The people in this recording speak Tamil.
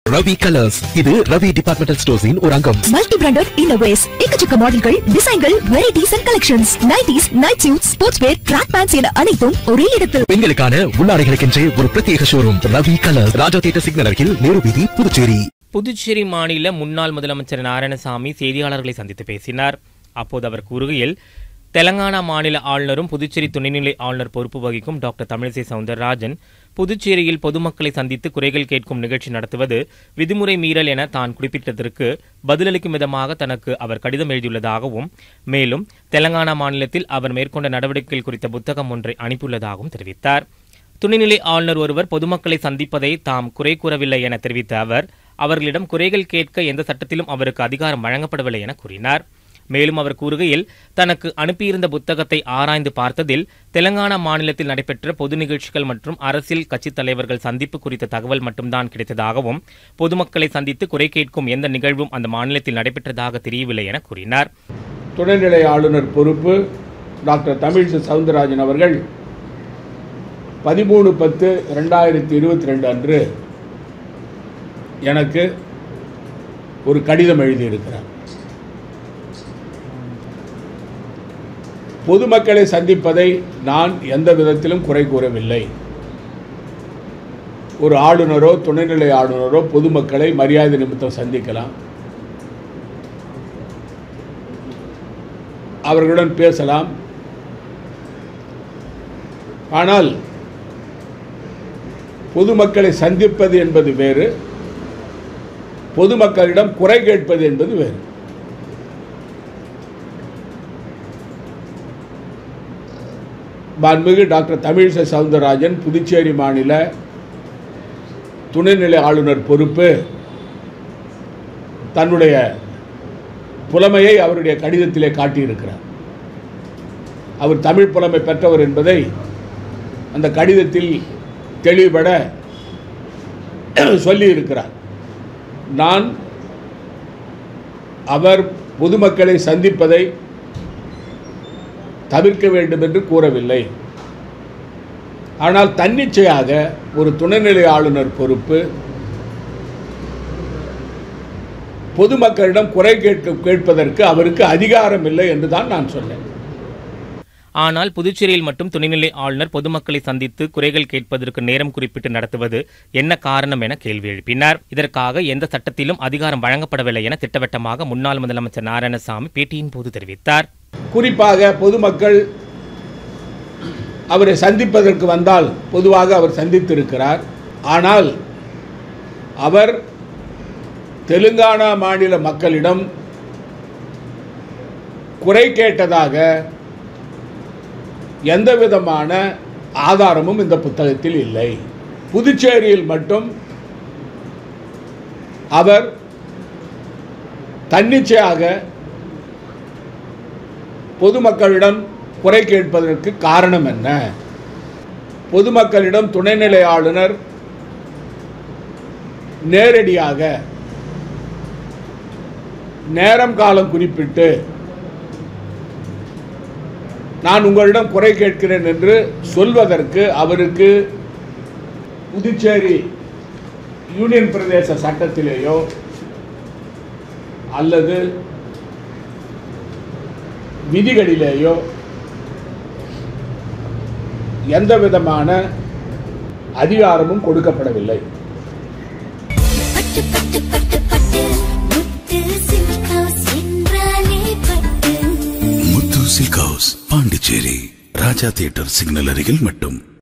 ரவி கலர்ஸ் இது ரவி டிபார்ட்மெண்டல் ஸ்டோர்ஸின் ஒரு அங்கம் மல்டி பிராண்டட் இன்னோவேஸ் எக்கச்சக்க மாடல்கள் டிசைன்கள் varieties and collections nighties night suit sports wear track pants என அனைத்தும் ஒரே இடத்தில் பெண்களுக்கான உள்ளாடைகளுக்கென்றே ஒரு பிரத்யேக showroom Ravi colours Raja theatre signal அருகில் நேரு வீதி புதுச்சேரி புதுச்சேரி மாநில முன்னாள் முதலமைச்சர் நாராயணசாமி செய்தியாளர்களை சந்தித்து பேசினார் அப்போது அவர் கூறுகையில் தெலங்கானா மாநில ஆளுநரும் புதுச்சேரி துணைநிலை ஆளுநர் பொறுப்பு வகிக்கும் டாக்டர் தமிழிசை சவுந்தரராஜன் புதுச்சேரியில் பொதுமக்களை சந்தித்து குறைகள் கேட்கும் நிகழ்ச்சி நடத்துவது விதிமுறை மீறல் என தான் குறிப்பிட்டதற்கு பதிலளிக்கும் விதமாக தனக்கு அவர் கடிதம் எழுதியுள்ளதாகவும் மேலும் தெலங்கானா மாநிலத்தில் அவர் மேற்கொண்ட நடவடிக்கைகள் குறித்த புத்தகம் ஒன்றை அனுப்பியுள்ளதாகவும் தெரிவித்தார் துணைநிலை ஆளுநர் ஒருவர் பொதுமக்களை சந்திப்பதை தாம் குறை கூறவில்லை என தெரிவித்த அவர் அவர்களிடம் குறைகள் கேட்க எந்த சட்டத்திலும் அவருக்கு அதிகாரம் வழங்கப்படவில்லை என கூறினார் மேலும் அவர் கூறுகையில் தனக்கு அனுப்பியிருந்த புத்தகத்தை ஆராய்ந்து பார்த்ததில் தெலங்கானா மாநிலத்தில் நடைபெற்ற பொது நிகழ்ச்சிகள் மற்றும் அரசியல் கட்சித் தலைவர்கள் சந்திப்பு குறித்த தகவல் மட்டும்தான் கிடைத்ததாகவும் பொதுமக்களை சந்தித்து குறை கேட்கும் எந்த நிகழ்வும் அந்த மாநிலத்தில் நடைபெற்றதாக தெரியவில்லை என கூறினார் துணைநிலை ஆளுநர் பொறுப்பு டாக்டர் தமிழிசை சவுந்தரராஜன் அவர்கள் பதிமூணு பத்து ரெண்டாயிரத்தி இருபத்தி ரெண்டு அன்று எனக்கு ஒரு கடிதம் எழுதியிருக்கிறார் பொதுமக்களை சந்திப்பதை நான் எந்த விதத்திலும் குறை கூறவில்லை ஒரு ஆளுநரோ துணைநிலை ஆளுநரோ பொதுமக்களை மரியாதை நிமித்தம் சந்திக்கலாம் அவர்களுடன் பேசலாம் ஆனால் பொதுமக்களை சந்திப்பது என்பது வேறு பொதுமக்களிடம் குறை கேட்பது என்பது வேறு மாண்புமிகு டாக்டர் தமிழிசை சவுந்தரராஜன் புதுச்சேரி மாநில துணைநிலை ஆளுநர் பொறுப்பு தன்னுடைய புலமையை அவருடைய கடிதத்திலே காட்டியிருக்கிறார் அவர் தமிழ் புலமை பெற்றவர் என்பதை அந்த கடிதத்தில் தெளிவுபட சொல்லியிருக்கிறார் நான் அவர் பொதுமக்களை சந்திப்பதை தவிர்க்க வேண்டும் என்று கூறவில்லை ஆனால் தன்னிச்சையாக ஒரு துணைநிலை ஆளுநர் பொறுப்பு பொதுமக்களிடம் குறை கேட்க கேட்பதற்கு அவருக்கு அதிகாரம் இல்லை என்று தான் நான் சொன்னேன் ஆனால் புதுச்சேரியில் மட்டும் துணைநிலை ஆளுநர் பொதுமக்களை சந்தித்து குறைகள் கேட்பதற்கு நேரம் குறிப்பிட்டு நடத்துவது என்ன காரணம் என கேள்வி எழுப்பினார் இதற்காக எந்த சட்டத்திலும் அதிகாரம் வழங்கப்படவில்லை என திட்டவட்டமாக முன்னாள் முதலமைச்சர் நாராயணசாமி பேட்டியின் போது தெரிவித்தார் குறிப்பாக பொதுமக்கள் அவரை சந்திப்பதற்கு வந்தால் பொதுவாக அவர் சந்தித்திருக்கிறார் ஆனால் அவர் தெலுங்கானா மாநில மக்களிடம் குறை கேட்டதாக எந்த விதமான ஆதாரமும் இந்த புத்தகத்தில் இல்லை புதுச்சேரியில் மட்டும் அவர் தன்னிச்சையாக பொதுமக்களிடம் குறை கேட்பதற்கு காரணம் என்ன பொதுமக்களிடம் துணைநிலை ஆளுநர் நேரடியாக நேரம் காலம் குறிப்பிட்டு நான் உங்களிடம் குறை கேட்கிறேன் என்று சொல்வதற்கு அவருக்கு புதுச்சேரி யூனியன் பிரதேச சட்டத்திலேயோ அல்லது விதிகளிலேயோ எந்த விதமான அதிகாரமும் கொடுக்கப்படவில்லை பட்டு பட்டு பட்டு பட்டு முத்து சில்காஸ் என்றாலே பட்டு Muthu silk house Pondicherry Raja theatre signal அருகில் மட்டும்